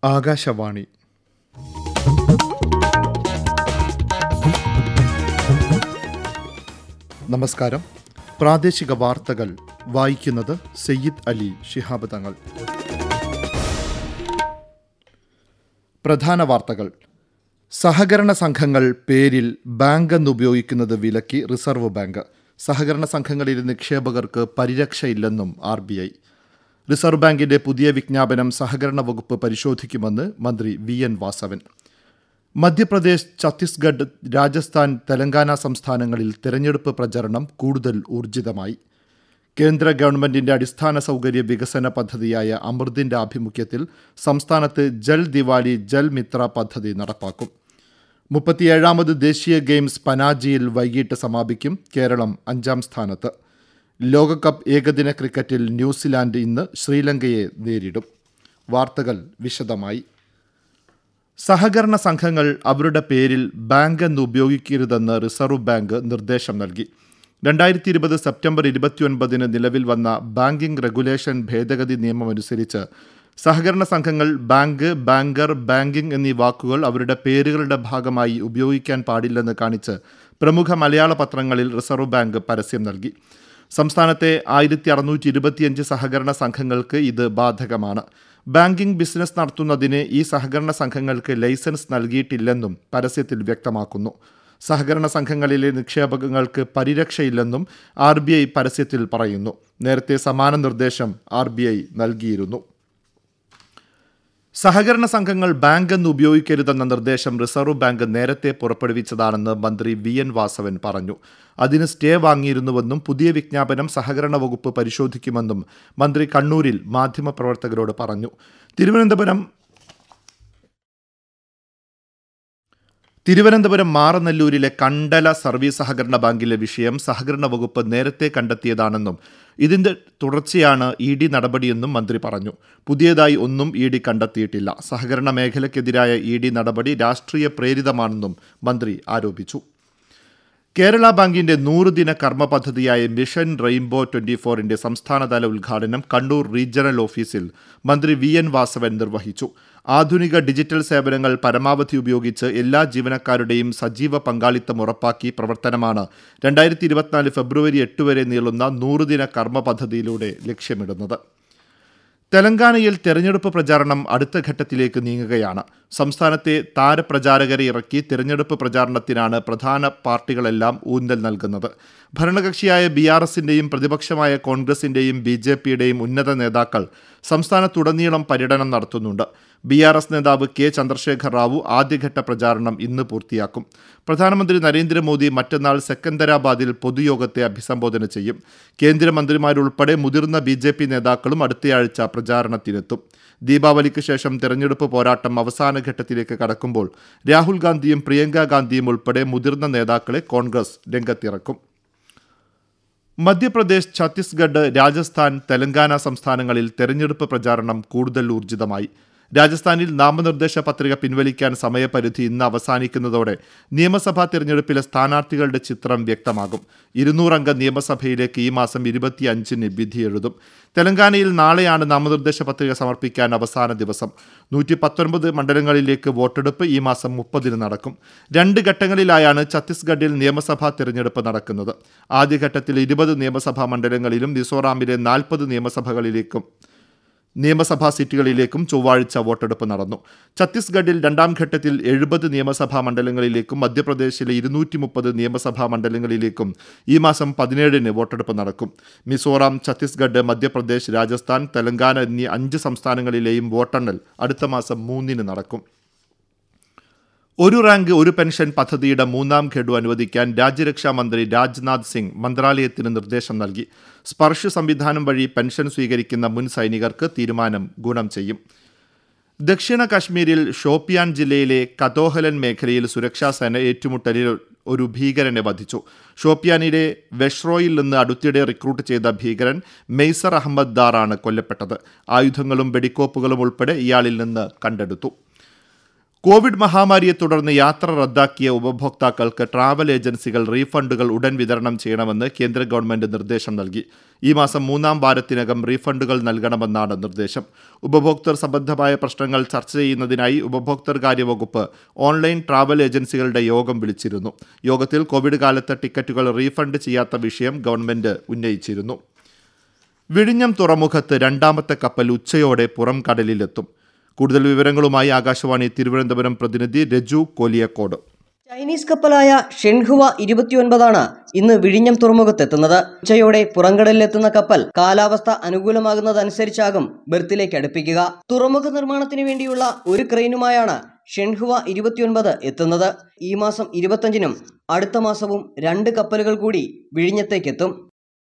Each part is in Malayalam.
ആകാശവാണി നമസ്കാരം പ്രാദേശിക വാർത്തകൾ വായിക്കുന്നത് സയ്യിദ് അലി ശിഹാബ് തങ്ങൾ പ്രധാന വാർത്തകൾ സഹകരണ സംഘങ്ങൾ പേരിൽ ബാങ്ക് എന്നുപയോഗിക്കുന്നത് വിലക്കി റിസർവ് ബാങ്ക് സഹകരണ സംഘങ്ങളിൽ നിക്ഷേപകർക്ക് പരിരക്ഷയില്ലെന്നും ആർ ബി ഐ റിസർവ് ബാങ്കിന്റെ പുതിയ വിജ്ഞാപനം സഹകരണ വകുപ്പ് പരിശോധിക്കുമെന്ന് മന്ത്രി വി എൻ വാസവൻ മധ്യപ്രദേശ് ഛത്തീസ്ഗഡ് രാജസ്ഥാൻ തെലങ്കാന സംസ്ഥാനങ്ങളിൽ തെരഞ്ഞെടുപ്പ് പ്രചരണം കൂടുതൽ ഊർജിതമായി കേന്ദ്ര ഗവൺമെന്റിന്റെ അടിസ്ഥാന സൗകര്യ വികസന പദ്ധതിയായ അമൃതിന്റെ ആഭിമുഖ്യത്തിൽ സംസ്ഥാനത്ത് ജൽ ദിവാലി ജൽ മിത്ര പദ്ധതി നടപ്പാക്കും മുപ്പത്തിയേഴാമത് ദേശീയ ഗെയിംസ് പനാജിയിൽ വൈകിട്ട് സമാപിക്കും കേരളം അഞ്ചാം സ്ഥാനത്ത് ലോകകപ്പ് ഏകദിന ക്രിക്കറ്റിൽ ന്യൂസിലാൻഡ് ഇന്ന് ശ്രീലങ്കയെ നേരിടും വാർത്തകൾ വിശദമായി സഹകരണ സംഘങ്ങൾ അവരുടെ പേരിൽ ബാങ്ക് എന്ന് ഉപയോഗിക്കരുതെന്ന് റിസർവ് ബാങ്ക് നിർദ്ദേശം നൽകി രണ്ടായിരത്തി ഇരുപത് സെപ്റ്റംബർ ഇരുപത്തിയൊൻപതിന് നിലവിൽ വന്ന ബാങ്കിംഗ് റെഗുലേഷൻ ഭേദഗതി നിയമമനുസരിച്ച് സഹകരണ സംഘങ്ങൾ ബാങ്ക് ബാങ്കർ ബാങ്കിംഗ് എന്നീ വാക്കുകൾ അവരുടെ പേരുകളുടെ ഭാഗമായി ഉപയോഗിക്കാൻ പാടില്ലെന്ന് കാണിച്ച് പ്രമുഖ മലയാള പത്രങ്ങളിൽ റിസർവ് ബാങ്ക് പരസ്യം നൽകി സംസ്ഥാനത്തെ ആയിരത്തി അറുന്നൂറ്റി ഇരുപത്തിയഞ്ച് സഹകരണ സംഘങ്ങൾക്ക് ഇത് ബാധകമാണ് ബാങ്കിംഗ് ബിസിനസ് നടത്തുന്നതിന് ഈ സഹകരണ സംഘങ്ങൾക്ക് ലൈസൻസ് നൽകിയിട്ടില്ലെന്നും പരസ്യത്തിൽ വ്യക്തമാക്കുന്നു സഹകരണ സംഘങ്ങളിലെ നിക്ഷേപകങ്ങൾക്ക് പരിരക്ഷയില്ലെന്നും ആർ ബി ഐ പരസ്യത്തിൽ പറയുന്നു നേരത്തെ സമാന നിർദ്ദേശം ആർ ബി ഐ നൽകിയിരുന്നു സഹകരണ സംഘങ്ങൾ ബാങ്ക് എന്ന് ഉപയോഗിക്കരുതെന്ന നിർദ്ദേശം റിസർവ് ബാങ്ക് നേരത്തെ പുറപ്പെടുവിച്ചതാണെന്ന് മന്ത്രി വി എൻ വാസവൻ പറഞ്ഞു അതിന് സ്റ്റേ വാങ്ങിയിരുന്നുവെന്നും പുതിയ വിജ്ഞാപനം സഹകരണ വകുപ്പ് പരിശോധിക്കുമെന്നും മന്ത്രി കണ്ണൂരിൽ മാധ്യമപ്രവർത്തകരോട് പറഞ്ഞു തിരുവനന്തപുരം തിരുവനന്തപുരം മാറനല്ലൂരിലെ കണ്ടല സർവീസ് സഹകരണ ബാങ്കിലെ വിഷയം സഹകരണ വകുപ്പ് നേരത്തെ കണ്ടെത്തിയതാണെന്നും ഇതിന്റെ തുടർച്ചയാണ് ഇ ഡി നടപടിയെന്നും മന്ത്രി പറഞ്ഞു പുതിയതായി ഒന്നും ഇ ഡി കണ്ടെത്തിയിട്ടില്ല സഹകരണ മേഖലയ്ക്കെതിരായ ഇ ഡി നടപടി രാഷ്ട്രീയ പ്രേരിതമാണെന്നും മന്ത്രി ആരോപിച്ചു കേരള ബാങ്കിന്റെ നൂറുദിന കർമ്മ പദ്ധതിയായ മിഷൻ റെയിൻബോ ട്വന്റി ഫോറിന്റെ സംസ്ഥാനതല ഉദ്ഘാടനം കണ്ണൂർ റീജിയണൽ ഓഫീസിൽ മന്ത്രി വി എൻ വാസവൻ നിർവഹിച്ചു ആധുനിക ഡിജിറ്റൽ സേവനങ്ങൾ പരമാവധി ഉപയോഗിച്ച് എല്ലാ ജീവനക്കാരുടെയും സജീവ പങ്കാളിത്തം ഉറപ്പാക്കി പ്രവർത്തനമാണ് രണ്ടായിരത്തി ഇരുപത്തിനാല് ഫെബ്രുവരി എട്ട് വരെ നീളുന്ന നൂറുദിന കർമ്മ പദ്ധതിയിലൂടെ ലക്ഷ്യമിടുന്നത് തെലങ്കാനയിൽ തെരഞ്ഞെടുപ്പ് പ്രചാരണം അടുത്ത ഘട്ടത്തിലേക്ക് നീങ്ങുകയാണ് സംസ്ഥാനത്തെ താരപ്രചാരകരെ ഇറക്കി തെരഞ്ഞെടുപ്പ് പ്രചാരണത്തിനാണ് പ്രധാന പാർട്ടികളെല്ലാം ഊന്നൽ നൽകുന്നത് ഭരണകക്ഷിയായ ബി ആർ എസിന്റെയും പ്രതിപക്ഷമായ കോൺഗ്രസിന്റെയും ബി ജെ പിയുടെയും ഉന്നത നേതാക്കൾ സംസ്ഥാനത്തുടനീളം പര്യടനം നടത്തുന്നുണ്ട് ബി ആർ എസ് നേതാവ് കെ ചന്ദ്രശേഖർ റാവു ആദ്യഘട്ട പ്രചാരണം ഇന്ന് പൂർത്തിയാക്കും പ്രധാനമന്ത്രി നരേന്ദ്രമോദി മറ്റന്നാൾ സെക്കന്ദരാബാദിൽ പൊതുയോഗത്തെ അഭിസംബോധന ചെയ്യും കേന്ദ്രമന്ത്രിമാരുൾപ്പെടെ മുതിർന്ന ബി ജെ പി നേതാക്കളും അടുത്തയാഴ്ച പ്രചാരണത്തിനെത്തും ദീപാവലിക്ക് ശേഷം തെരഞ്ഞെടുപ്പ് പോരാട്ടം അവസാന ഘട്ടത്തിലേക്ക് കടക്കുമ്പോൾ രാഹുൽ ഗാന്ധിയും പ്രിയങ്ക ഗാന്ധിയും ഉൾപ്പെടെ മുതിർന്ന നേതാക്കളെ കോൺഗ്രസ് രംഗത്തിറക്കും മധ്യപ്രദേശ് ഛത്തീസ്ഗഡ് രാജസ്ഥാൻ തെലങ്കാന സംസ്ഥാനങ്ങളിൽ തെരഞ്ഞെടുപ്പ് പ്രചാരണം കൂടുതൽ ഊർജിതമായി രാജസ്ഥാനിൽ നാമനിർദ്ദേശ പത്രിക പിൻവലിക്കാൻ സമയപരിധി ഇന്ന് അവസാനിക്കുന്നതോടെ നിയമസഭാ തെരഞ്ഞെടുപ്പിലെ സ്ഥാനാർത്ഥികളുടെ ചിത്രം വ്യക്തമാകും ഇരുന്നൂറംഗ നിയമസഭയിലേക്ക് ഈ മാസം ഇരുപത്തിയഞ്ചിന് വിധി എഴുതും തെലങ്കാനയിൽ നാളെയാണ് നാമനിർദ്ദേശ പത്രിക സമർപ്പിക്കാൻ അവസാന ദിവസം നൂറ്റി പത്തൊൻപത് മണ്ഡലങ്ങളിലേക്ക് വോട്ടെടുപ്പ് ഈ മാസം മുപ്പതിന് നടക്കും രണ്ട് ഘട്ടങ്ങളിലായാണ് ഛത്തീസ്ഗഡിൽ നിയമസഭാ തെരഞ്ഞെടുപ്പ് നടക്കുന്നത് ആദ്യഘട്ടത്തിൽ ഇരുപത് നിയമസഭാ മണ്ഡലങ്ങളിലും മിസോറാമിലെ നാൽപ്പത് നിയമസഭകളിലേക്കും നിയമസഭാ സീറ്റുകളിലേക്കും ചൊവ്വാഴ്ച വോട്ടെടുപ്പ് നടന്നു ഛത്തീസ്ഗഡിൽ രണ്ടാം ഘട്ടത്തിൽ എഴുപത് നിയമസഭാ മണ്ഡലങ്ങളിലേക്കും മധ്യപ്രദേശിലെ ഇരുന്നൂറ്റി മുപ്പത് നിയമസഭാ മണ്ഡലങ്ങളിലേക്കും ഈ മാസം പതിനേഴിന് വോട്ടെടുപ്പ് നടക്കും മിസോറാം ഛത്തീസ്ഗഡ് മധ്യപ്രദേശ് രാജസ്ഥാൻ തെലങ്കാന എന്നീ അഞ്ച് സംസ്ഥാനങ്ങളിലെയും വോട്ടെണ്ണൽ അടുത്ത മാസം മൂന്നിന് നടക്കും ഒരു റാങ്ക് ഒരു പെൻഷൻ പദ്ധതിയുടെ മൂന്നാം ഘഡു അനുവദിക്കാൻ രാജ്യരക്ഷാ മന്ത്രി രാജ്നാഥ് സിംഗ് മന്ത്രാലയത്തിന് നിർദ്ദേശം നൽകി സ്പർശ് സംവിധാനം വഴി പെൻഷൻ സ്വീകരിക്കുന്ന മുൻ സൈനികർക്ക് തീരുമാനം ഗുണം ചെയ്യും ദക്ഷിണ കാശ്മീരിൽ ഷോപ്പിയാൻ ജില്ലയിലെ കതോഹലൻ മേഖലയിൽ സുരക്ഷാസേന ഏറ്റുമുട്ടലിൽ ഒരു ഭീകരനെ വധിച്ചു ഷോപ്പിയാനിലെ വെഷ്റോയിൽ നിന്ന് അടുത്തിടെ റിക്രൂട്ട് ചെയ്ത ഭീകരൻ മെയ്സർ അഹമ്മദ് ദാറാണ് കൊല്ലപ്പെട്ടത് ആയുധങ്ങളും വെടിക്കോപ്പുകളും ഉൾപ്പെടെ ഇയാളിൽ നിന്ന് കണ്ടെടുത്തു കോവിഡ് മഹാമാരിയെ തുടർന്ന് യാത്ര റദ്ദാക്കിയ ഉപഭോക്താക്കൾക്ക് ട്രാവൽ ഏജൻസികൾ റീഫണ്ടുകൾ ഉടൻ വിതരണം ചെയ്യണമെന്ന് കേന്ദ്ര ഗവൺമെന്റ് നിർദ്ദേശം നൽകി ഈ മാസം മൂന്നാം വാരത്തിനകം റീഫണ്ടുകൾ നൽകണമെന്നാണ് നിർദ്ദേശം ഉപഭോക്തൃ സംബന്ധമായ പ്രശ്നങ്ങൾ ചർച്ച ചെയ്യുന്നതിനായി ഉപഭോക്തൃകാര്യ വകുപ്പ് ഓൺലൈൻ ട്രാവൽ ഏജൻസികളുടെ യോഗം വിളിച്ചിരുന്നു യോഗത്തിൽ കോവിഡ് കാലത്തെ ടിക്കറ്റുകൾ റീഫണ്ട് ചെയ്യാത്ത വിഷയം ഗവൺമെന്റ് ഉന്നയിച്ചിരുന്നു വിഴിഞ്ഞം തുറമുഖത്ത് രണ്ടാമത്തെ കപ്പൽ ഉച്ചയോടെ പുറം കടലിലെത്തും കൂടുതൽ വിവരങ്ങളുമായി ആകാശവാണി തിരുവനന്തപുരം പ്രതിനിധി രജു കോലിയക്കോട് ചൈനീസ് കപ്പലായ ഷെൻഹുവ ഇരുപത്തിയൊൻപതാണ് ഇന്ന് വിഴിഞ്ഞം തുറമുഖത്തെത്തുന്നത് ഉച്ചയോടെ പുറംകടലിലെത്തുന്ന കപ്പൽ കാലാവസ്ഥ അനുകൂലമാകുന്നതനുസരിച്ചാകും ബെർത്തിലേക്ക് അടുപ്പിക്കുക തുറമുഖ നിർമ്മാണത്തിന് വേണ്ടിയുള്ള ഒരു ക്രെയിനുമായാണ് ഷെൻഹുവ ഇരുപത്തിയൊൻപത് എത്തുന്നത് ഈ മാസം ഇരുപത്തഞ്ചിനും അടുത്ത മാസവും രണ്ട് കപ്പലുകൾ കൂടി വിഴിഞ്ഞത്തേക്കെത്തും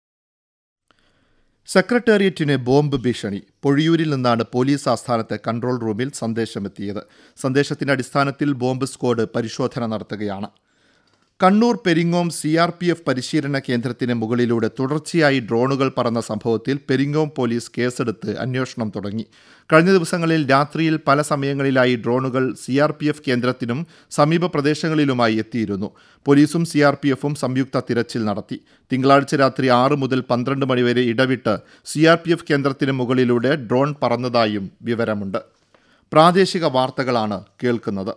സെക്രട്ടേറിയറ്റിന് ബോംബ് ഭീഷണി പൊഴിയൂരിൽ നിന്നാണ് പോലീസ് ആസ്ഥാനത്തെ കൺട്രോൾ റൂമിൽ സന്ദേശമെത്തിയത് സന്ദേശത്തിന്റെ അടിസ്ഥാനത്തിൽ ബോംബ് സ്ക്വാഡ് പരിശോധന നടത്തുകയാണ് Kannur Peringome C R P F പരിശീലന കേന്ദ്രത്തിന് മുകളിലൂടെ തുടർച്ചയായി ഡ്രോണുകൾ പറന്ന സംഭവത്തിൽ പെരിങ്ങോം പോലീസ് കേസെടുത്ത് അന്വേഷണം തുടങ്ങി കഴിഞ്ഞ ദിവസങ്ങളിൽ രാത്രിയിൽ പല സമയങ്ങളിലായി ഡ്രോണുകൾ സി ആർ പി എഫ് കേന്ദ്രത്തിനും സമീപ പ്രദേശങ്ങളിലുമായി എത്തിയിരുന്നു പോലീസും സി ആർ പി എഫും സംയുക്ത തിരച്ചിൽ നടത്തി തിങ്കളാഴ്ച രാത്രി ആറ് മുതൽ പന്ത്രണ്ട് മണിവരെ ഇടവിട്ട് സി ആർ പി എഫ് കേന്ദ്രത്തിന് മുകളിലൂടെ ഡ്രോൺ പറന്നതായും വിവരമുണ്ട് പ്രാദേശിക വാർത്തകളാണ് കേൾക്കുന്നത്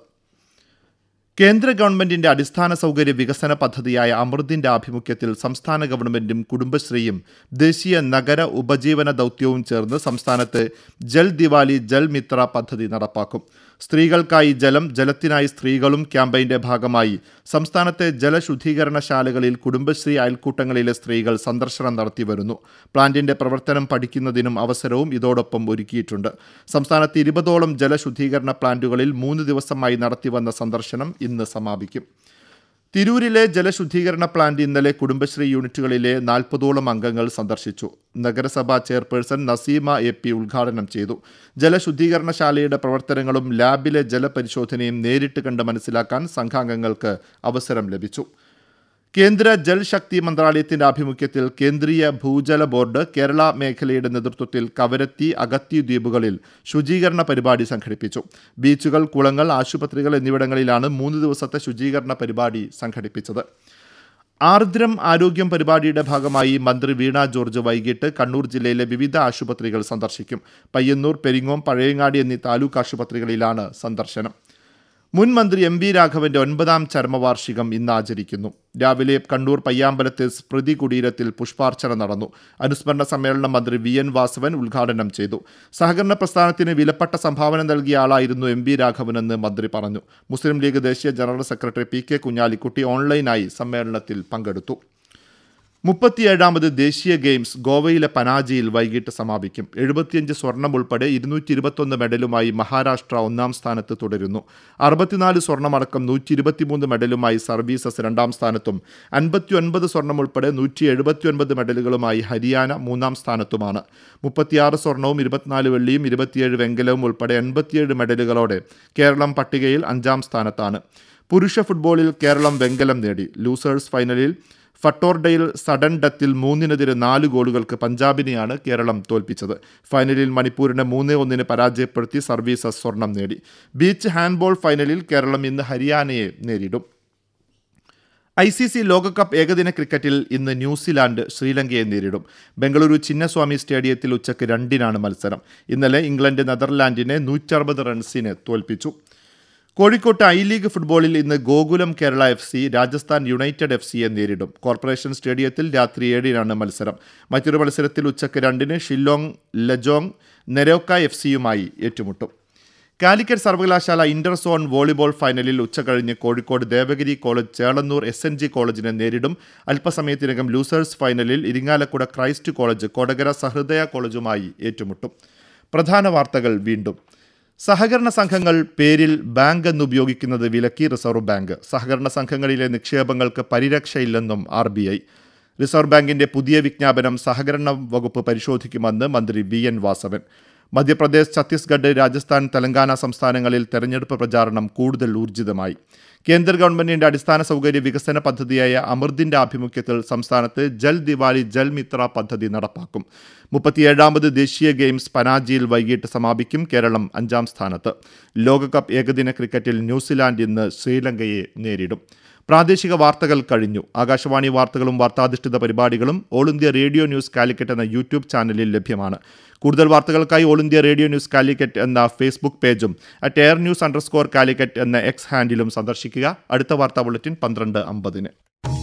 കേന്ദ്ര ഗവൺമെന്റിന്റെ അടിസ്ഥാന സൗകര്യ വികസന പദ്ധതിയായ അമൃതിന്റെ ആഭിമുഖ്യത്തിൽ സംസ്ഥാന ഗവൺമെന്റും കുടുംബശ്രീയും ദേശീയ നഗര ഉപജീവന ദൗത്യവും ചേർന്ന് സംസ്ഥാനത്ത് ജൽ ദിവാലി ജൽ മിത്ര പദ്ധതി നടപ്പാക്കും സ്ത്രീകൾക്കായി ജലം ജലത്തിനായി സ്ത്രീകളും ക്യാമ്പയിന്റെ ഭാഗമായി സംസ്ഥാനത്തെ ജലശുദ്ധീകരണശാലകളിൽ കുടുംബശ്രീ അയൽക്കൂട്ടങ്ങളിലെ സ്ത്രീകൾ സന്ദർശനം നടത്തി വരുന്നു പ്ലാന്റിന്റെ പ്രവർത്തനം പഠിക്കുന്നതിനും അവസരവും ഇതോടൊപ്പം ഒരുക്കിയിട്ടുണ്ട് സംസ്ഥാനത്ത് ഇരുപതോളം ജലശുദ്ധീകരണ പ്ലാന്റുകളിൽ മൂന്ന് ദിവസമായി നടത്തിവന്ന സന്ദർശനം ഇന്ന് സമാപിക്കും തിരൂരിലെ ജലശുദ്ധീകരണ പ്ലാന്റ് ഇന്നലെ കുടുംബശ്രീ യൂണിറ്റുകളിലെ നാൽപ്പതോളം അംഗങ്ങൾ സന്ദർശിച്ചു നഗരസഭാ ചെയർപേഴ്സൺ നസീമ എ പി ഉദ്ഘാടനം ചെയ്തു ജലശുദ്ധീകരണശാലയുടെ പ്രവർത്തനങ്ങളും ലാബിലെ ജലപരിശോധനയും നേരിട്ട് കണ്ട് മനസ്സിലാക്കാൻ സംഘാംഗങ്ങൾക്ക് അവസരം ലഭിച്ചു കേന്ദ്ര ജൽശക്തി മന്ത്രാലയത്തിന്റെ ആഭിമുഖ്യത്തിൽ കേന്ദ്രീയ ഭൂജല ബോർഡ് കേരള മേഖലയുടെ നേതൃത്വത്തിൽ കവരത്തി അഗത്തി ദ്വീപുകളിൽ ശുചീകരണ പരിപാടി സംഘടിപ്പിച്ചു ബീച്ചുകൾ കുളങ്ങൾ ആശുപത്രികൾ എന്നിവിടങ്ങളിലാണ് മൂന്ന് ദിവസത്തെ ശുചീകരണ പരിപാടി സംഘടിപ്പിച്ചത് ആർദ്രം ആരോഗ്യം പരിപാടിയുടെ ഭാഗമായി മന്ത്രി വീണ ജോർജ് വൈകിട്ട് കണ്ണൂർ ജില്ലയിലെ വിവിധ ആശുപത്രികൾ സന്ദർശിക്കും പയ്യന്നൂർ പെരിങ്ങോം പഴയങ്ങാടി എന്നീ താലൂക്ക് ആശുപത്രികളിലാണ് സന്ദർശനം മുൻ മന്ത്രി എം വി രാഘവന്റെ ഒൻപതാം ചരമവാർഷികം ഇന്ന് ആചരിക്കുന്നു രാവിലെ കണ്ണൂർ പയ്യാമ്പലത്തെ സ്മൃതി കുടീരത്തിൽ പുഷ്പാർച്ചന നടന്നു അനുസ്മരണ സമ്മേളനം മന്ത്രി വി എൻ വാസവൻ ഉദ്ഘാടനം ചെയ്തു സഹകരണ പ്രസ്ഥാനത്തിന് വിലപ്പെട്ട സംഭാവന നൽകിയ ആളായിരുന്നു എം വി രാഘവനെന്ന് മന്ത്രി പറഞ്ഞു മുസ്ലിം ലീഗ് ദേശീയ general secretary P K Kunhalikutty ഓൺലൈനായി സമ്മേളനത്തിൽ പങ്കെടുത്തു മുപ്പത്തിയേഴാമത് ദേശീയ ഗെയിംസ് ഗോവയിലെ പനാജിയിൽ വൈകിട്ട് സമാപിക്കും എഴുപത്തിയഞ്ച് സ്വർണം ഉൾപ്പെടെ ഇരുന്നൂറ്റി ഇരുപത്തൊന്ന് മെഡലുമായി മഹാരാഷ്ട്ര ഒന്നാം സ്ഥാനത്ത് തുടരുന്നു അറുപത്തിനാല് സ്വർണമടക്കം നൂറ്റി ഇരുപത്തിമൂന്ന് മെഡലുമായി സർവീസസ് രണ്ടാം സ്ഥാനത്തും അൻപത്തി ഒൻപത് സ്വർണം ഉൾപ്പെടെ നൂറ്റി എഴുപത്തിയൊൻപത് മെഡലുകളുമായി ഹരിയാന മൂന്നാം സ്ഥാനത്തുമാണ് മുപ്പത്തിയാറ് സ്വർണവും ഇരുപത്തിനാല് വെള്ളിയും ഇരുപത്തിയേഴ് വെങ്കലവും ഉൾപ്പെടെ എൺപത്തിയേഴ് മെഡലുകളോടെ കേരളം പട്ടികയിൽ അഞ്ചാം സ്ഥാനത്താണ് പുരുഷ ഫുട്ബോളിൽ കേരളം വെങ്കലം നേടി ലൂസേഴ്സ് ഫൈനലിൽ ഫട്ടോർഡയിൽ സഡൻ ഡെത്തിൽ മൂന്നിനെതിരെ നാല് ഗോളുകൾക്ക് പഞ്ചാബിനെയാണ് കേരളം തോൽപ്പിച്ചത് ഫൈനലിൽ മണിപ്പൂരിനെ മൂന്ന് ഒന്നിന് പരാജയപ്പെടുത്തി സർവീസസ് സ്വർണം നേടി ബീച്ച് ഹാൻഡ്ബോൾ ഫൈനലിൽ കേരളം ഇന്ന് ഹരിയാനയെ നേരിടും ഐ സി സി ലോകകപ്പ് ഏകദിന ക്രിക്കറ്റിൽ ഇന്ന് ന്യൂസിലാൻഡ് ശ്രീലങ്കയെ നേരിടും ബംഗളൂരു ചിന്നസ്വാമി സ്റ്റേഡിയത്തിൽ ഉച്ചയ്ക്ക് രണ്ടിനാണ് മത്സരം ഇന്നലെ ഇംഗ്ലണ്ട് നെതർലാൻഡിനെ നൂറ്ററുപത് റൺസിന് തോൽപ്പിച്ചു കോഴിക്കോട്ട് ഐ ലീഗ് ഫുട്ബോളിൽ ഇന്ന് Gokulam Kerala F C Rajasthan united F സിയെ നേരിടും കോർപ്പറേഷൻ സ്റ്റേഡിയത്തിൽ രാത്രി ഏഴിനാണ് മത്സരം മറ്റൊരു മത്സരത്തിൽ ഉച്ചയ്ക്ക് രണ്ടിന് ഷില്ലോങ് ലജോങ് നെരോക്ക എഫ് സിയുമായി ഏറ്റുമുട്ടും കാലിക്കറ്റ് സർവകലാശാല ഇന്റർ സോൺ വോളിബോൾ ഫൈനലിൽ ഉച്ചകഴിഞ്ഞ് Kozhikode Devagiri college Chelannur S N G കോളേജിനെ നേരിടും അല്പസമയത്തിനകം ലൂസേഴ്സ് ഫൈനലിൽ ഇരിങ്ങാലക്കുട ക്രൈസ്റ്റ് കോളേജ് കൊടകര സഹൃദയ കോളേജുമായി ഏറ്റുമുട്ടും പ്രധാന വാർത്തകൾ വീണ്ടും സഹകരണ സംഘങ്ങൾ പേരിൽ ബാങ്ക് എന്നുപയോഗിക്കുന്നത് വിലക്കി റിസർവ് ബാങ്ക് സഹകരണ സംഘങ്ങളിലെ നിക്ഷേപങ്ങൾക്ക് പരിരക്ഷയില്ലെന്നും ആർ ബി ഐ റിസർവ് ബാങ്കിന്റെ പുതിയ വിജ്ഞാപനം സഹകരണ വകുപ്പ് പരിശോധിക്കുമെന്ന് മന്ത്രി വി എൻ വാസവൻ മധ്യപ്രദേശ് ഛത്തീസ്ഗഡ് രാജസ്ഥാൻ തെലങ്കാന സംസ്ഥാനങ്ങളിൽ തെരഞ്ഞെടുപ്പ് പ്രചാരണം കൂടുതൽ ഊർജിതമായി കേന്ദ്ര ഗവൺമെന്റിന്റെ അടിസ്ഥാന സൗകര്യ വികസന പദ്ധതിയായ അമൃതിന്റെ ആഭിമുഖ്യത്തിൽ സംസ്ഥാനത്ത് ജൽ ദിവാലി ജൽ മിത്ര പദ്ധതി നടപ്പാക്കും മുപ്പത്തിയേഴാമത് ദേശീയ ഗെയിംസ് പനാജിയിൽ വൈകിട്ട് സമാപിക്കും കേരളം അഞ്ചാം സ്ഥാനത്ത് ലോകകപ്പ് ഏകദിന ക്രിക്കറ്റിൽ ന്യൂസിലാൻഡ് ഇന്ന് ശ്രീലങ്കയെ നേരിടും പ്രാദേശിക വാർത്തകൾ കഴിഞ്ഞു ആകാശവാണി വാർത്തകളും വാർത്താധിഷ്ഠിത പരിപാടികളും all India radio news Calicut എന്ന യൂട്യൂബ് ചാനലിൽ ലഭ്യമാണ് കൂടുതൽ വാർത്തകൾക്കായി all India radio news Calicut എന്ന ഫേസ്ബുക്ക് പേജും at air news underscore Calicut എന്ന എക്സ് ഹാൻഡിലും സന്ദർശിക്കുക അടുത്ത വാർത്താ ബുള്ളറ്റിൻ പന്ത്രണ്ട് അമ്പതിന്